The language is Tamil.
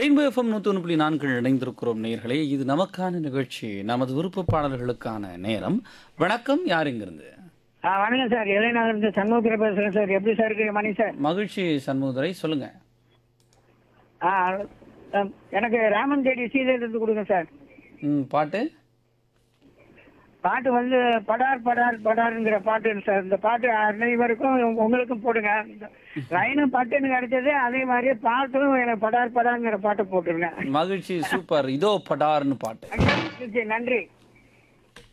ரெயின்போ எஃப்எம் நூற்றி ஒன்று புள்ளி நான்கு இணைந்திருக்கிறோம் நேர்களே இது நமக்கான நிகழ்ச்சி நமது விருப்ப பாடல்களுக்கான நேரம் வணக்கம் யார் இங்கிருந்து ஆ வணக்கம் சார் இளைநகர் இருந்து சண்முகத்தில் பேசுகிறேன் சார் எப்படி சார் இருக்கு மணி சார் மகிழ்ச்சி சண்முகதுரை சொல்லுங்க ஆ அம், எனக்கு ராமன் தேடி சீதையிலிருந்து கொடுங்க சார் ம், பாட்டு பாட்டு வந்து படார் படார் படாருங்கிற பாட்டு சார் இந்த பாட்டு அனைவருக்கும் உங்க- உங்களுக்கும் போடுங்க லைனும் பாட்டு எனக்கு கிடைச்சது அதே மாதிரி பாட்டும் எனக்கு படார் படாருங்கிற பாட்டு போட்டுருங்க மகிழ்ச்சி சூப்பர் இதோ படார்னு பாட்டு நன்றி